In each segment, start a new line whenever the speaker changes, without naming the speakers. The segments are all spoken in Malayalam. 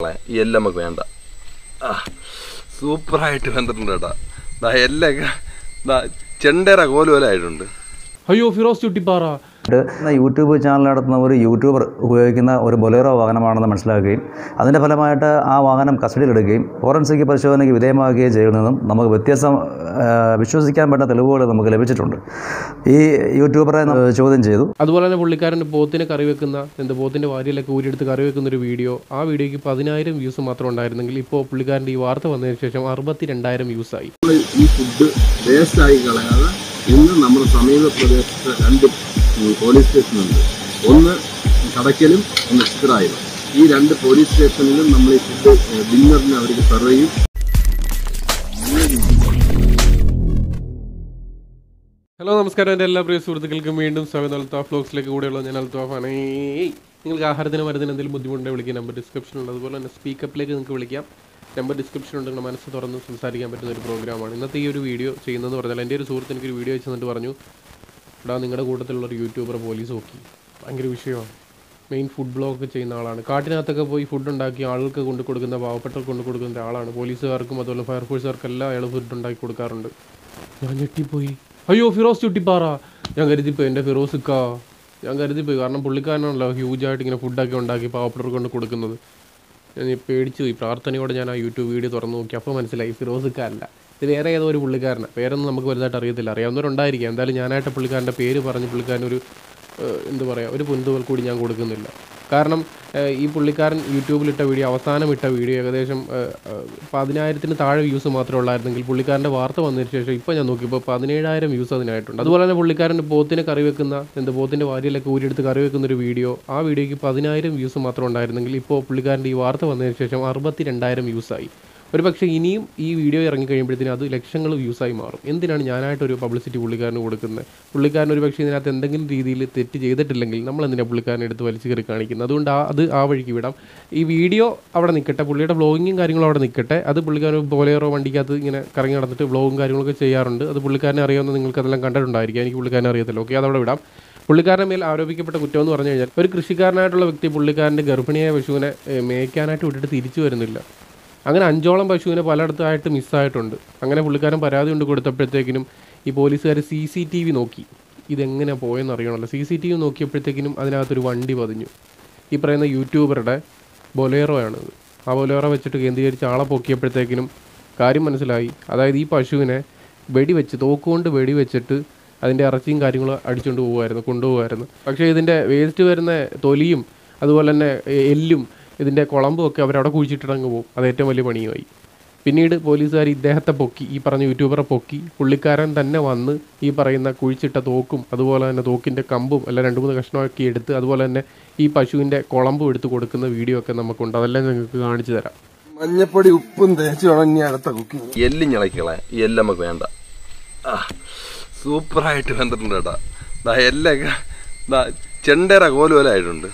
ഈ എല്ലാം നമുക്ക് വേണ്ട ആ സൂപ്പറായിട്ട് വന്നിട്ടുണ്ട് കേട്ടാ ദാ എല്ലാം ദാ ചെണ്ടേറ കോലുപോലെ ആയിട്ടുണ്ട്
അയ്യോ ഫിറോസ് ചുട്ടിപ്പാറ
ഇന്ന് യൂട്യൂബ് ചാനൽ നടത്തുന്ന ഒരു യൂട്യൂബർ ഉപയോഗിക്കുന്ന ഒരു ബൊലേറോ വാഹനമാണെന്ന് മനസ്സിലാക്കുകയും അതിൻ്റെ ഫലമായിട്ട് ആ വാഹനം കസ്റ്റഡിയിലെടുക്കുകയും ഫോറൻസിക് പരിശോധനയ്ക്ക് വിധേയമാക്കുകയും ചെയ്യുന്നതും നമുക്ക് വ്യത്യസ്തം ആ, വിശ്വസിക്കാൻ പറ്റുന്ന തെളിവുകൾ നമുക്ക് ലഭിച്ചിട്ടുണ്ട് ഈ യൂട്യൂബറെ ന- ചോദ്യം ചെയ്തു
അതുപോലെ തന്നെ പുള്ളിക്കാരൻ പോത്തിന് കറി വെക്കുന്ന എന്ത് പോത്തിന്റെ വാരിയിലൊക്കെ ഊരിയെടുത്ത് കറി വെക്കുന്ന ഒരു വീഡിയോ ആ വീഡിയോയ്ക്ക് പതിനായിരം വ്യൂസ് മാത്രം ഉണ്ടായിരുന്നെങ്കിൽ ഇപ്പോൾ പുള്ളിക്കാരൻ്റെ ഈ വാർത്ത വന്നതിന് ശേഷം അറുപത്തി രണ്ടായിരം വ്യൂസായി
ഈ ഫുഡ് വേസ്റ്റ് ആയി കളയാതെ ഇന്ന് നമ്മുടെ സമീപ പ്രദേശത്ത് രണ്ട് പോലീസ് സ്റ്റേഷനുണ്ട് ഒന്ന് കടയ്ക്കലും ഒന്ന് ചിത്രായിലും ഈ രണ്ട് പോലീസ് സ്റ്റേഷനിലും നമ്മൾ ഈ ഫുഡ് ഡിന്നറിന് അവർക്ക് സെർവ് ചെയ്യും
ഹലോ നമസ്കാരം എൻ്റെ എല്ലാ പ്രിയ സുഹൃത്തുക്കൾക്കും വീണ്ടും സ്വാഗതം അൽത്താഫ് ഫ്ലോക്സിലേക്ക് കൂടെയുള്ള ഞാൻ അൽത്താഫാണ് ഏയ് നിങ്ങൾക്ക് ആഹാരത്തിന് മരുന്നിന് എന്തെങ്കിലും ബുദ്ധിമുട്ടുണ്ടെങ്കിൽ വിളിക്കുക നമ്പർ ഡിസ്ക്രിപ്ഷനുണ്ട് അതുപോലെ തന്നെ സ്പീക്കപ്പിലേക്ക് നിങ്ങൾക്ക് വിളിക്കാം നമ്പർ ഡിസ്ക്രിപ്ഷൻ ഉണ്ട് നിങ്ങളുടെ മനസ്സ് തുറന്ന് സംസാരിക്കാൻ പറ്റുന്ന ഒരു പ്രോഗ്രാമാണ് ഇന്നത്തെ ഈ ഒരു വീഡിയോ ചെയ്യുന്നതെന്ന് പറഞ്ഞാൽ എൻ്റെ ഒരു സുഹൃത്ത് എനിക്കൊരു വീഡിയോ അയച്ചു തന്നിട്ട് പറഞ്ഞു ഇവിടെ നിങ്ങളുടെ കൂട്ടത്തിലുള്ള ഒരു യൂട്യൂബർ പോലീസ് നോക്കി ഭയങ്കര വിഷയമാണ് മെയിൻ ഫുഡ് ബ്ലോഗ് ചെയ്യുന്ന ആളാണ് കാട്ടിനകത്തൊക്കെ പോയി ഫുഡ് ഉണ്ടാക്കി ആൾക്ക് കൊണ്ട് കൊടുക്കുന്ന പാവപ്പെട്ടവർക്ക് കൊണ്ട് കൊടുക്കുന്ന ഒരാളാണ് പോലീസുകാർക്കും അതുപോലെ ഫയർഫോഴ്സുകാർക്കും എല്ലാം അയാൾ ഫുഡ് ഉണ്ടാക്കി കൊടുക്കാറുണ്ട് ഞാൻ ഞെട്ടിപ്പോയി അയ്യോ ഫിറോസ് ചുട്ടിപ്പാറ ഞാൻ കരുതിപ്പോയി എൻ്റെ ഫിറോസ് ഇക്കാ ഞാൻ കരുതിപ്പോയി കാരണം പുള്ളിക്കാരനാണല്ലോ ഹ്യൂജായിട്ട് ഇങ്ങനെ ഫുഡൊക്കെ ഉണ്ടാക്കി പാവപ്പെട്ടവർക്ക് കൊണ്ട് കൊടുക്കുന്നത് ഞാൻ ഈ പേടിച്ചു പോയി പ്രാർത്ഥനയോടെ ഞാൻ ആ യൂട്യൂബ് വീഡിയോ തുറന്നു നോക്കി അപ്പോൾ മനസ്സിലായി ഫിറോസ് ഇക്ക അല്ല ഇത് വേറെ ഏതോ ഒരു പുള്ളിക്കാരനാണ് പേരൊന്നും നമുക്ക് വലുതായിട്ട് അറിയത്തില്ല അറിയാവുന്നവരുണ്ടായിരിക്കാം എന്തായാലും ഞാനായിട്ട് പുള്ളിക്കാരൻ്റെ പേര് പറഞ്ഞ് പുള്ളിക്കാരൻ ഒരു ഏഹ്, എന്താ പറയുക ഒരു പൊന്തുവൽ കൂടി ഞാൻ കൊടുക്കുന്നില്ല കാരണം ഏഹ്, ഈ പുള്ളിക്കാരൻ യൂട്യൂബിലിട്ട വീഡിയോ അവസാനം ഇട്ട വീഡിയോ ഏകദേശം ഏഹ്, ഏഹ്, പതിനായിരത്തിന് താഴെ വ്യൂസ് മാത്രമേ ഉള്ളായിരുന്നെങ്കിൽ പുള്ളിക്കാരൻ്റെ വാർത്ത വന്നതിന് ശേഷം ഇപ്പോൾ ഞാൻ നോക്കിയപ്പോൾ പതിനേഴായിരം വ്യൂസ് അതിനായിട്ടുണ്ട് അതുപോലെ തന്നെ പുള്ളിക്കാരൻ പോത്തിന് കറി വെക്കുന്ന എന്ത് പോത്തിൻ്റെ വാരിയിലൊക്കെ ഊരിയെടുത്ത് കറി വെക്കുന്ന ഒരു വീഡിയോ ആ വീഡിയോയ്ക്ക് പതിനായിരം വ്യൂസ് മാത്രം ഉണ്ടായിരുന്നെങ്കിൽ ഇപ്പോൾ പുള്ളിക്കാരൻ്റെ ഈ വാർത്ത വന്നതിന് ശേഷം അറുപത്തി രണ്ടായിരം വ്യൂസായി ഒരു പക്ഷേ ഇനിയും ഈ വീഡിയോ ഇറങ്ങി കഴിയുമ്പോഴത്തേനും അത് ലക്ഷങ്ങൾ വ്യൂസായി മാറും എന്തിനാണ് ഞാനായിട്ടൊരു പബ്ലിസിറ്റി പുള്ളിക്കാരന് കൊടുക്കുന്നത് പുള്ളിക്കാരൻ ഒരു പക്ഷേ ഇതിനകത്ത് എന്തെങ്കിലും രീതിയിൽ തെറ്റ് ചെയ്തിട്ടില്ലെങ്കിൽ നമ്മൾ എന്തിനാണ് പുള്ളിക്കാരനെ എടുത്ത് വലിച്ചു കയറി കാണിക്കുന്നത് അതുകൊണ്ട് ആ അത് ആ വഴിക്ക് വിടാം ഈ വീഡിയോ അവിടെ നിൽക്കട്ടെ പുള്ളിയുടെ വ്ളോഗിങ്ങും കാര്യങ്ങളും അവിടെ നിൽക്കട്ടെ അത് പുള്ളിക്കാരൻ ബോലേറോ വണ്ടിക്കകത്ത് ഇങ്ങനെ കറങ്ങി നടന്നിട്ട് വ്ളോഗും കാര്യങ്ങളൊക്കെ ചെയ്യാറുണ്ട് അത് പുള്ളിക്കാരനെ അറിയാവുന്ന നിങ്ങൾക്ക് അതെല്ലാം കണ്ടിട്ടുണ്ടായിരിക്കും എനിക്ക് പുള്ളിക്കാരനെ അറിയത്തില്ല ഓക്കെ അതവിടെ വിടാം പുള്ളിക്കാരൻ്റെ മേൽ ആരോപിക്കപ്പെട്ട കുറ്റം എന്ന് പറഞ്ഞു കഴിഞ്ഞാൽ ഒരു കൃഷിക്കാരനായിട്ടുള്ള വ്യക്തി പുള്ളിക്കാരൻ്റെ ഗർഭിണിയായ പശുവിനെ ഏഹ്, മേയ്ക്കാനായിട്ട് വിട്ടിട്ട് തിരിച്ചു വരുന്നില്ല അങ്ങനെ അഞ്ചോളം പശുവിനെ പലയിടത്തായിട്ട് മിസ്സായിട്ടുണ്ട് അങ്ങനെ പുള്ളിക്കാരൻ പരാതി കൊണ്ട് കൊടുത്തപ്പോഴത്തേക്കിനും ഈ പോലീസുകാർ സി സി ടി വി നോക്കി ഇതെങ്ങനെ പോയെന്ന് അറിയണമല്ലോ സി സി ടി വി നോക്കിയപ്പോഴത്തേക്കിനും അതിനകത്തൊരു വണ്ടി പതിഞ്ഞു ഈ പറയുന്ന യൂട്യൂബറുടെ ബൊലേറോ ആണിത് ആ ബൊലേറോ വെച്ചിട്ട് കേന്ദ്രീകരിച്ച് ആളെ പൊക്കിയപ്പോഴത്തേക്കിനും കാര്യം മനസ്സിലായി അതായത് ഈ പശുവിനെ വെടിവെച്ച് തോക്കുകൊണ്ട് വെടിവെച്ചിട്ട് അതിൻ്റെ ഇറച്ചിയും കാര്യങ്ങളും അടിച്ചുകൊണ്ട് പോകുമായിരുന്നു കൊണ്ടുപോകുമായിരുന്നു പക്ഷേ ഇതിൻ്റെ വേസ്റ്റ് വരുന്ന തൊലിയും അതുപോലെ തന്നെ എ- എല്ലും ഇതിൻ്റെ കുളമ്പും ഒക്കെ അവരവിടെ കുഴിച്ചിട്ടിട്ടങ്ങ് പോകും അത് ഏറ്റവും വലിയ പണിയുമായി പിന്നീട് പോലീസുകാർ ഇദ്ദേഹത്തെ പൊക്കി ഈ പറഞ്ഞ യൂട്യൂബറെ പൊക്കി പുള്ളിക്കാരൻ തന്നെ വന്ന് ഈ പറയുന്ന കുഴിച്ചിട്ട തോക്കും അതുപോലെ തന്നെ തോക്കിൻ്റെ കമ്പും എല്ലാം രണ്ട് മൂന്ന് കഷ്ണമാക്കി എടുത്ത് അതുപോലെ തന്നെ ഈ പശുവിൻ്റെ കുളമ്പും എടുത്ത് കൊടുക്കുന്ന വീഡിയോ ഒക്കെ നമുക്കുണ്ട് അതെല്ലാം നിങ്ങൾക്ക് കാണിച്ചു തരാം
മഞ്ഞപ്പൊടി ഉപ്പും തേച്ച് ഉണങ്ങി അടുത്ത കുക്കിംഗ് എല്ലും ഞളക്കിക്കളെ ഈ എല്ലാം നമുക്ക് വേണ്ട ആ സൂപ്പറായിട്ട് വന്നിട്ടുണ്ട് കേട്ടാ ദാ എല്ലാം ദാ ചെണ്ടേറ കോലുപോലെ ആയിട്ടുണ്ട്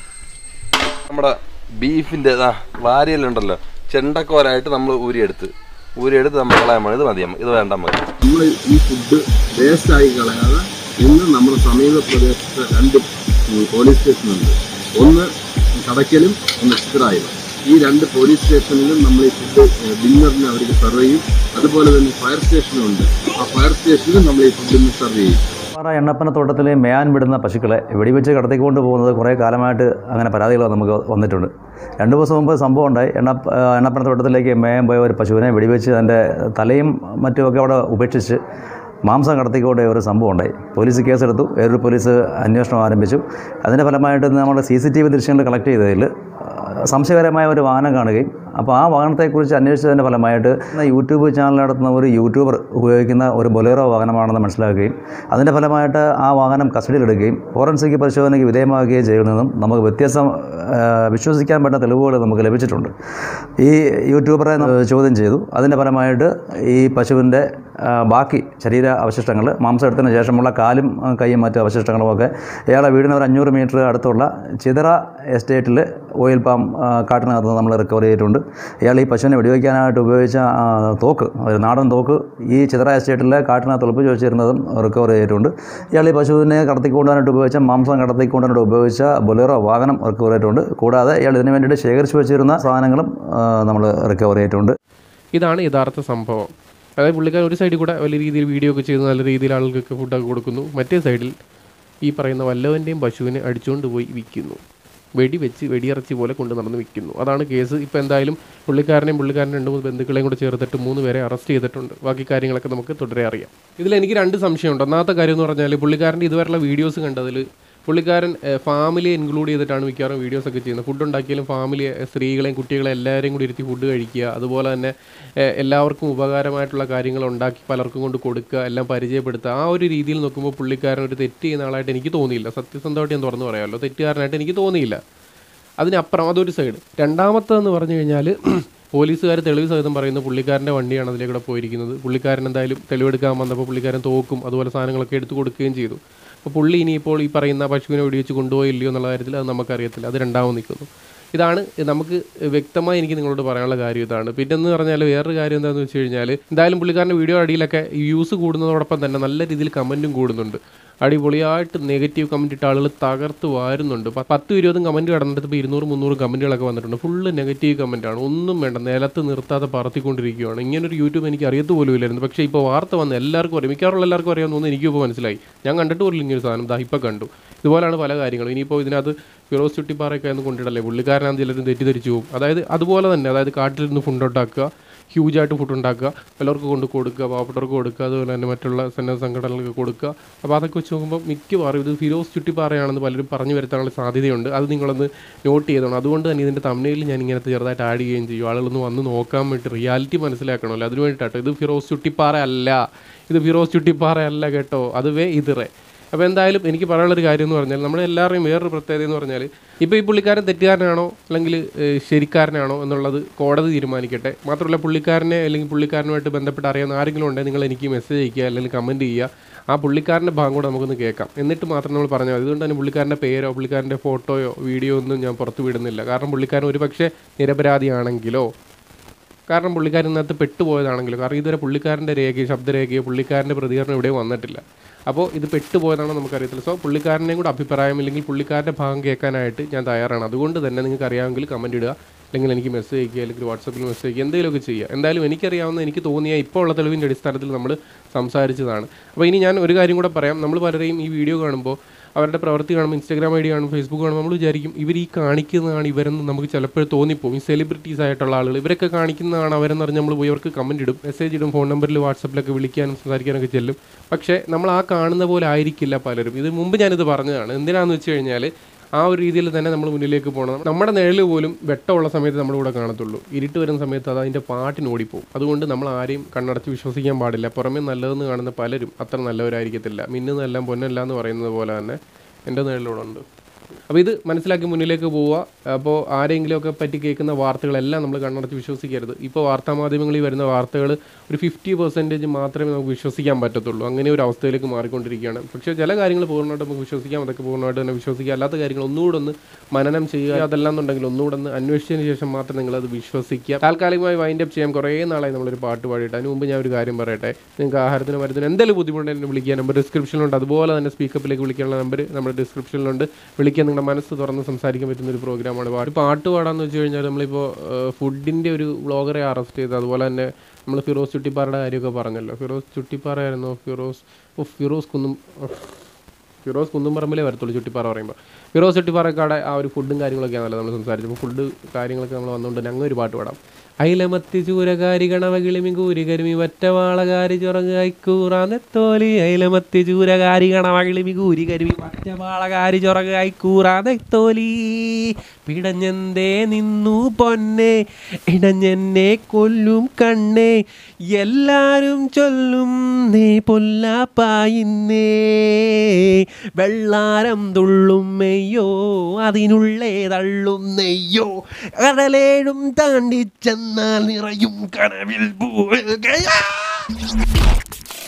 നമ്മുടെ ബീഫിന്റെ ദാ വാരിയലുണ്ടല്ലോ ചെണ്ടക്കോലായിട്ട് നമ്മൾ ഊരിയെടുത്ത് ഊരിയെടുത്ത് നമ്മൾ കളയാൻ വേണ്ടി ഇത് മതി നമ്മ- ഇത് വേണ്ട നമുക്ക് നമ്മൾ ഈ ഫുഡ് വേസ്റ്റ് ആയി കളയാതെ ഇന്ന് നമ്മുടെ സമീപ പ്രദേശത്ത് രണ്ട് പോലീസ് സ്റ്റേഷനുണ്ട് ഒന്ന് കടയ്ക്കലും ഒന്ന് ചിത്രായിലും ഈ രണ്ട് പോലീസ് സ്റ്റേഷനിലും നമ്മൾ ഈ ഫുഡ് ഡിന്നറിന് അവർക്ക് സെർവ് ചെയ്യും അതുപോലെ തന്നെ ഫയർ സ്റ്റേഷനും ഉണ്ട് ആ ഫയർ സ്റ്റേഷനിലും നമ്മൾ ഈ ഫുഡിന് സെർവ് ചെയ്യും
പാറ എണ്ണപ്പനത്തോട്ടത്തിൽ മേയാൻ വിടുന്ന പശുക്കളെ വെടിവെച്ച് കടത്തിക്കൊണ്ട് പോകുന്നത് കുറേ കാലമായിട്ട് അങ്ങനെ പരാതികൾ നമുക്ക് വന്നിട്ടുണ്ട് രണ്ട് ദിവസം മുമ്പ് സംഭവം ഉണ്ടായി എണ്ണ എണ്ണപ്പനത്തോട്ടത്തിലേക്ക് മേയാൻ പോയ ഒരു പശുവിനെ വെടിവെച്ച് അതിൻ്റെ തലയും മറ്റുമൊക്കെ അവിടെ ഉപേക്ഷിച്ച് മാംസം കടത്തിക്കൊണ്ട് ഒരു സംഭവം ഉണ്ടായി പോലീസ് കേസെടുത്തു വേറൊരു പോലീസ് അന്വേഷണം ആരംഭിച്ചു അതിൻ്റെ ഫലമായിട്ട് നമ്മുടെ സി സി ടി വി ദൃശ്യങ്ങൾ കളക്ട് ചെയ്തതിൽ സംശയകരമായ ഒരു വാഹനം കാണുകയും അപ്പോൾ ആ വാഹനത്തെക്കുറിച്ച് അന്വേഷിച്ചതിൻ്റെ ഫലമായിട്ട് ഇന്ന് യൂട്യൂബ് ചാനൽ നടത്തുന്ന ഒരു യൂട്യൂബർ ഉപയോഗിക്കുന്ന ഒരു ബൊലേറോ വാഹനമാണെന്ന് മനസ്സിലാക്കുകയും അതിൻ്റെ ഫലമായിട്ട് ആ വാഹനം കസ്റ്റഡിയിലെടുക്കുകയും ഫോറൻസിക് പരിശോധനയ്ക്ക് വിധേയമാക്കുകയും ചെയ്യുന്നതും നമുക്ക് വ്യത്യസ്തം ആ, വിശ്വസിക്കാൻ പറ്റുന്ന തെളിവുകൾ നമുക്ക് ലഭിച്ചിട്ടുണ്ട് ഈ യൂട്യൂബറെ ന- ചോദ്യം ചെയ്തു അതിൻ്റെ ഫലമായിട്ട് ഈ പശുവിൻ്റെ ആ, ബാക്കി ശരീര അവശിഷ്ടങ്ങൾ മാംസം എടുത്തതിന് ശേഷമുള്ള കാലും ആ, കൈയും മറ്റു അവശിഷ്ടങ്ങളുമൊക്കെ ഇയാളെ വീടിന് ഒരു അഞ്ഞൂറ് മീറ്റർ അടുത്തുള്ള ചിതറ എസ്റ്റേറ്റിൽ ഓയിൽ പാം ആ, കാട്ടിനകത്ത് നമ്മൾ റിക്കവർ ചെയ്തിട്ടുണ്ട് ഇയാൾ ഈ പശുവിനെ വെടിവെക്കാനായിട്ട് ഉപയോഗിച്ച ആ, തോക്ക് ഒരു നാടൻ തോക്ക് ഈ ചിത്ര എസ്റ്റേറ്റിലെ കാട്ടിനകത്ത് ഒളിപ്പിച്ച് വെച്ചിരുന്നതും റിക്കവർ ചെയ്തിട്ടുണ്ട് ഇയാൾ ഈ പശുവിനെ കടത്തിക്കൊണ്ടുവാനായിട്ട് ഉപയോഗിച്ച മാംസം കടത്തിക്കൊണ്ടുവാനായിട്ട് ഉപയോഗിച്ച ബൊലേറോ വാഹനം റിക്കവർ ചെയ്തിട്ടുണ്ട് കൂടാതെ ഇയാൾ ഇതിന് വേണ്ടിയിട്ട് ശേഖരിച്ച് വെച്ചിരുന്ന സാധനങ്ങളും നമ്മൾ റിക്കവർ ചെയ്തിട്ടുണ്ട്
ഇതാണ് യഥാർത്ഥ സംഭവം അതായത് പുള്ളിക്കാരൻ ഒരു സൈഡിൽ കൂടെ വലിയ രീതിയിൽ വീഡിയോ ഒക്കെ ചെയ്ത് നല്ല രീതിയിൽ ആളുകൾക്ക് ഫുഡൊക്കെ കൊടുക്കുന്നു മറ്റേ സൈഡിൽ ഈ പറയുന്ന വല്ലവൻ്റെയും പശുവിനെ അടിച്ചുകൊണ്ട് പോയി വിൽക്കുന്നു വെടി വെച്ച് വെടിയിറച്ചി പോലെ കൊണ്ട് നടന്ന് വിൽക്കുന്നു അതാണ് കേസ് ഇപ്പോൾ എന്തായാലും പുള്ളിക്കാരനെയും പുള്ളിക്കാരൻ്റെ രണ്ട് മൂന്ന് ബന്ധുക്കളെയും കൂടെ ചേർത്തിട്ട് മൂന്ന് പേരെ അറസ്റ്റ് ചെയ്തിട്ടുണ്ട് ബാക്കി കാര്യങ്ങളൊക്കെ നമുക്ക് തുടരെ അറിയാം ഇതിൽ എനിക്ക് രണ്ട് സംശയമുണ്ട് ഒന്നാമത്തെ കാര്യം എന്ന് പറഞ്ഞാൽ പുള്ളിക്കാരൻ്റെ ഇതുവരെയുള്ള വീഡിയോസ് കണ്ടതിൽ പുള്ളിക്കാരൻ ഫാമിലിയെ ഇൻക്ലൂഡ് ചെയ്തിട്ടാണ് മിക്കവാറും വീഡിയോസ് ഒക്കെ ചെയ്യുന്നത് ഫുഡ് ഉണ്ടാക്കിയാലും ഫാമിലിയെ സ്ത്രീകളെയും കുട്ടികളെയും എല്ലാവരെയും കൂടി ഇരുത്തി ഫുഡ് കഴിക്കുക അതുപോലെ തന്നെ ഏഹ്, എല്ലാവർക്കും ഉപകാരമായിട്ടുള്ള കാര്യങ്ങൾ ഉണ്ടാക്കി പലർക്കും കൊണ്ട് കൊടുക്കുക എല്ലാം പരിചയപ്പെടുത്തുക ആ ഒരു രീതിയിൽ നോക്കുമ്പോൾ പുള്ളിക്കാരൻ ഒരു തെറ്റ് ചെയ്യുന്ന ആളായിട്ട് എനിക്ക് തോന്നിയില്ല സത്യസന്ധമായിട്ട് ഞാൻ തുറന്നു പറയാമല്ലോ തെറ്റുകാരനായിട്ട് എനിക്ക് തോന്നിയില്ല അതിനപ്പുറം അതൊരു സൈഡ് രണ്ടാമത്തതെന്ന് പറഞ്ഞു കഴിഞ്ഞാൽ പോലീസുകാർ തെളിവ് സഹിതം പറയുന്ന പുള്ളിക്കാരൻ്റെ വണ്ടിയാണ് അതിലേക്കൂടെ പോയിരിക്കുന്നത് പുള്ളിക്കാരൻ എന്തായാലും തെളിവെടുക്കാൻ വന്നപ്പോൾ പുള്ളിക്കാരൻ തോക്കും അതുപോലെ സാധനങ്ങളൊക്കെ എടുത്തു കൊടുക്കുകയും ചെയ്തു അപ്പോൾ പുള്ളി ഇനിയിപ്പോൾ ഈ പറയുന്ന പശുവിനെ വെടിവെച്ച് കൊണ്ടുപോയില്ലയോ എന്നുള്ള കാര്യത്തിൽ അത് നമുക്കറിയത്തില്ല അത് രണ്ടാമത് നിൽക്കുന്നു ഇതാണ് നമുക്ക് വ്യക്തമായി എനിക്ക് നിങ്ങളോട് പറയാനുള്ള കാര്യം ഇതാണ് പിന്നെ എന്ന് പറഞ്ഞാൽ വേറൊരു കാര്യം എന്താണെന്ന് വെച്ച് കഴിഞ്ഞാൽ എന്തായാലും പുള്ളിക്കാരൻ്റെ വീഡിയോ അടിയിലൊക്കെ വ്യൂസ് കൂടുന്നതോടൊപ്പം തന്നെ നല്ല രീതിയിൽ കമൻറ്റും കൂടുന്നുണ്ട് അടിപൊളിയായിട്ട് നെഗറ്റീവ് കമൻറ്റ് ഇട്ട ആളുകൾ തകർത്ത് വാരുന്നുണ്ട് പ- പത്തും ഇരുപതും കമൻറ്റ് കടന്നിട്ട് ഇരുന്നൂറ് മുന്നൂറ് കമൻറ്റുകളൊക്കെ വന്നിട്ടുണ്ട് ഫുള്ള് നെഗറ്റീവ് കമൻറ്റാണ് ഒന്നും വേണ്ട നിലത്ത് നിർത്താതെ പറത്തിക്കൊണ്ടിരിക്കുകയാണ് ഇങ്ങനൊരു യൂട്യൂബ് എനിക്ക് അറിയത്ത് പോലും ഇല്ലായിരുന്നു പക്ഷേ ഇപ്പോൾ വാർത്ത വന്ന് എല്ലാവർക്കും അറിയാം മിക്കവാറുള്ള എല്ലാവർക്കും അറിയാമെന്ന് തോന്നുന്നു എനിക്കും ഇപ്പോൾ മനസ്സിലായി ഞാൻ കണ്ടിട്ട് പോലും ഇങ്ങനൊരു സാധനം ദാ ഇപ്പോൾ കണ്ടു ഇതുപോലെയാണ് പല കാര്യങ്ങളും ഇനിയിപ്പോൾ ഇതിനകത്ത് ഫിറോസ് ചുട്ടിപ്പാറയൊക്കെ ഒന്ന് കൊണ്ടിടല്ലേ പുള്ളിക്കാരനാണ് ചിലരും തെറ്റിദ്ധരിച്ചു പോകും അതായത് അതുപോലെ തന്നെ അതായത് കാട്ടിലിരുന്ന് ഫുഡ് ഉണ്ടാക്കുക ഹ്യൂജായിട്ട് ഫുഡ് ഉണ്ടാക്കുക എല്ലാവർക്കും കൊണ്ട് കൊടുക്കുക പാവപ്പെട്ടവർക്ക് കൊടുക്കുക അതുപോലെ തന്നെ മറ്റുള്ള സന്നദ്ധ സംഘടനകൾക്ക് കൊടുക്കുക അപ്പോൾ അതൊക്കെ വെച്ച് നോക്കുമ്പോൾ മിക്കവാറും ഇത് ഫിറോസ് ചുട്ടിപ്പാറയാണെന്ന് പലരും പറഞ്ഞു വരുത്താനുള്ള സാധ്യതയുണ്ട് അത് നിങ്ങളൊന്ന് നോട്ട് ചെയ്തോണം അതുകൊണ്ട് തന്നെ ഇതിൻ്റെ തമിഴിൽ ഞാൻ ഇങ്ങനത്തെ ചെറുതായിട്ട് ആഡ് ചെയ്യുകയും ചെയ്യും ആളുകളൊന്ന് വന്ന് നോക്കാൻ വേണ്ടി റിയാലിറ്റി മനസ്സിലാക്കണമല്ലോ അതിന് വേണ്ടിയിട്ടോ ഇത് ഫിറോസ് ചുട്ടിപ്പാറ അല്ല ഇത് ഫിറോസ് ചുട്ടിപ്പാറ അല്ല കേട്ടോ അത് വേ ഇതിറെ അപ്പോൾ എന്തായാലും എനിക്ക് പറയാനുള്ളൊരു കാര്യം എന്ന് പറഞ്ഞാൽ നമ്മുടെ എല്ലാവരുടെയും വേറൊരു പ്രത്യേകത എന്ന് പറഞ്ഞാൽ ഇപ്പോൾ ഈ പുള്ളിക്കാരൻ തെറ്റുകാരനാണോ അല്ലെങ്കിൽ ഏഹ്, ശരിക്കാരനാണോ എന്നുള്ളത് കോടതി തീരുമാനിക്കട്ടെ മാത്രമല്ല പുള്ളിക്കാരനെ അല്ലെങ്കിൽ പുള്ളിക്കാരനുമായിട്ട് ബന്ധപ്പെട്ട് അറിയാവുന്ന ആരെങ്കിലും ഉണ്ടെങ്കിൽ നിങ്ങൾ എനിക്ക് മെസ്സേജ് അയക്കുക അല്ലെങ്കിൽ കമൻറ്റ് ചെയ്യുക ആ പുള്ളിക്കാരൻ്റെ ഭാഗം കൂടെ നമുക്കൊന്ന് കേൾക്കാം എന്നിട്ട് മാത്രം നമ്മൾ പറഞ്ഞാൽ മതി അതുകൊണ്ട് തന്നെ പുള്ളിക്കാരൻ്റെ പേരോ പുള്ളിക്കാരൻ്റെ ഫോട്ടോയോ വീഡിയോ ഒന്നും ഞാൻ പുറത്ത് വിടുന്നില്ല കാരണം പുള്ളിക്കാരൻ ഒരു പക്ഷേ നിരപരാധിയാണെങ്കിലോ കാരണം പുള്ളിക്കാരൻ ഇന്നത്തെ പെട്ടുപോയതാണെങ്കിലും കാരണം ഇതുവരെ പുള്ളിക്കാരൻ്റെ രേഖയോ ശബ്ദരേഖയോ പുള്ളിക്കാരൻ്റെ പ്രതികരണം ഇവിടെയും വന്നിട്ടില്ല അപ്പോൾ ഇത് പെട്ടുപോയതാണോ നമുക്കറിയത്തില്ല സോ പുള്ളിക്കാരനെയും കൂടെ അഭിപ്രായം ഇല്ലെങ്കിൽ പുള്ളിക്കാരൻ്റെ ഭാഗം കേൾക്കാനായിട്ട് ഞാൻ തയ്യാറാണ് അതുകൊണ്ട് തന്നെ നിങ്ങൾക്ക് അറിയാമെങ്കിൽ കമൻറ്റ് ഇടുക അല്ലെങ്കിൽ എനിക്ക് മെസ്സേജ് അയക്കുക അല്ലെങ്കിൽ വാട്സപ്പിൽ മെസ്സേജ് അയക്കുക എന്തെങ്കിലുമൊക്കെ ചെയ്യുക എന്തായാലും എനിക്കറിയാവുന്ന എനിക്ക് തോന്നിയ ഇപ്പോൾ ഉള്ള തെളിവിൻ്റെ അടിസ്ഥാനത്തിൽ നമ്മൾ സംസാരിച്ചതാണ് അപ്പോൾ ഇനി ഞാൻ ഒരു കാര്യം കൂടെ പറയാം നമ്മൾ പലരെയും ഈ വീഡിയോ കാണുമ്പോൾ അവരുടെ പ്രവൃത്തി കാണുമ്പോൾ ഇൻസ്റ്റാഗ്രാം ഐ ഡി കാണും ഫേസ്ബുക്ക് കാണുമ്പോൾ നമ്മൾ വിചാരിക്കും ഇവർ ഈ കാണിക്കുന്നതാണ് ഇവരെന്ന് നമുക്ക് ചിലപ്പോൾ തോന്നിപ്പോകും ഈ സെലിബ്രിറ്റീസ് ആയിട്ടുള്ള ആളുകൾ ഇവരൊക്കെ കാണിക്കുന്നതാണ് അവരെന്ന് പറഞ്ഞ് നമ്മൾ പോയി അവർക്ക് കമൻറ്റ് ഇടും മെസ്സേജ് ഇടും ഫോൺ നമ്പറിൽ വാട്സപ്പിലൊക്കെ വിളിക്കാനും സംസാരിക്കാനൊക്കെ ചെല്ലും പക്ഷേ നമ്മൾ ആ കാണുന്ന പോലെ ആയിരിക്കില്ല പലരും ഇത് മുമ്പ് ഞാനിത് പറഞ്ഞതാണ് എന്തിനാണെന്ന് വെച്ച് കഴിഞ്ഞാൽ ആ ഒരു രീതിയിൽ തന്നെ നമ്മൾ മുന്നിലേക്ക് പോകണം നമ്മുടെ നിഴൽ പോലും വെട്ടമുള്ള സമയത്ത് നമ്മുടെ കൂടെ കാണത്തുള്ളൂ ഇരുട്ട് വരുന്ന സമയത്ത് അത് അതിൻ്റെ പാട്ടിന് ഓടിപ്പോവും അതുകൊണ്ട് നമ്മൾ ആരെയും കണ്ണടച്ച് വിശ്വസിക്കാൻ പാടില്ല പുറമേ നല്ലതെന്ന് കാണുന്ന പലരും അത്ര നല്ലവരായിരിക്കത്തില്ല മിന്നുന്നതെല്ലാം പൊന്നല്ല എന്ന് പറയുന്നത് പോലെ തന്നെ എൻ്റെ നിഴലിലൂടെ ഉണ്ട് അപ്പോൾ ഇത് മനസ്സിലാക്കി മുന്നിലേക്ക് പോവുക അപ്പോൾ ആരെങ്കിലുമൊക്കെ പറ്റി കേൾക്കുന്ന വാർത്തകളെല്ലാം നമ്മൾ കണ്ണടച്ച് വിശ്വസിക്കരുത് ഇപ്പോൾ വാർത്താമാധ്യമങ്ങളിൽ വരുന്ന വാർത്തകൾ ഒരു ഫിഫ്റ്റി പെർസെൻറ്റേജ് മാത്രമേ നമുക്ക് വിശ്വസിക്കാൻ പറ്റത്തുള്ളൂ അങ്ങനെ ഒരു അവസ്ഥയിലേക്ക് മാറിക്കൊണ്ടിരിക്കുകയാണ് പക്ഷേ ചില കാര്യങ്ങൾ പൂർണ്ണമായിട്ട് നമുക്ക് വിശ്വസിക്കാം അതൊക്കെ പൂർണ്ണമായിട്ട് തന്നെ വിശ്വസിക്കുക അല്ലാത്ത കാര്യങ്ങൾ ഒന്നുകൂടെ ഒന്ന് മനനം ചെയ്യുക അതല്ല എന്നുണ്ടെങ്കിൽ ഒന്നുകൂടെ ഒന്ന് അന്വേഷിച്ചതിന് ശേഷം മാത്രം നിങ്ങളത് വിശ്വസിക്കുക താൽക്കാലികമായി വൈൻഡ് അപ്പ് ചെയ്യാൻ കുറേ നാളായി നമ്മളൊരു പാട്ട് പാടിയിട്ട് അതിന് മുമ്പ് ഞാൻ ഒരു കാര്യം പറയട്ടെ നിങ്ങൾക്ക് ആഹാരത്തിന് മരുന്നിന് എന്തെങ്കിലും ബുദ്ധിമുട്ടുണ്ടെങ്കിൽ വിളിക്കുക നമ്പർ ഡിസ്ക്രിപ്ഷനിലുണ്ട് അതുപോലെ തന്നെ സ്പീക്കപ്പിലേക്ക് വിളിക്കാനുള്ള നമ്പർ നമ്മുടെ ഡിസ്ക്രിപ്ഷനിലുണ്ട് വിളിക്കാൻ നിങ്ങളുടെ മനസ്സ് തുറന്ന് സംസാരിക്കാൻ പറ്റുന്ന ഒരു പ്രോഗ്രാമാണ് ഒരു പാട്ട് പാടാന്ന് വെച്ച് കഴിഞ്ഞാൽ നമ്മളിപ്പോൾ ഫുഡിൻ്റെ ഒരു വ്ളോഗറെ അറസ്റ്റ് ചെയ്ത് അതുപോലെ തന്നെ നമ്മൾ ഫിറോസ് ചുട്ടിപ്പാറയുടെ കാര്യമൊക്കെ പറഞ്ഞല്ലോ ഫിറോസ് ചുട്ടിപ്പാറയായിരുന്നു ഫിറോസ് ഓ ഫിറോസ് കുന്നും ഫിറോസ് കുന്നുംപറമ്പിലേ വരത്തുള്ളൂ ചുട്ടിപ്പാറ പറയുമ്പോൾ ഫിറോസ് ചുട്ടിപ്പാറക്കാടെ ആ ഒരു ഫുഡും കാര്യങ്ങളൊക്കെയാണല്ലോ നമ്മൾ സംസാരിച്ചപ്പോൾ ഫുഡ് കാര്യങ്ങളൊക്കെ നമ്മൾ വന്നുകൊണ്ട് ഞങ്ങൾ ഒരു പാട്ട് പാടാം അയിലമത്തി ചൂരകാരി ഗണവകിളിമി കൂരി കരിമി വറ്റവാളകാരി ചൊറകായിക്കൂറാന്നെത്തോലി അയിലമത്തി ചൂരകാരി ഗണവകിളിമി കൂരി കരിമി വറ്റവാളകാരി ചൊറകായിക്കൂറാന്നെത്തോലി പിടഞ്ഞെന്തേ നിന്നു പൊന്നെ ഇടഞ്ഞെന്നെ കൊല്ലും കണ്ണേ എല്ലാരും ചൊല്ലും നേ പൊല്ലാപ്പായിന്നേ വെള്ളാരം തുള്ളും മെയ്യോ അതിനുള്ളേ തള്ളും നെയ്യോ കടലേഴും താണ്ടി ചെന്നാൽ നിറയും കനവിൽ പൂവുകയാ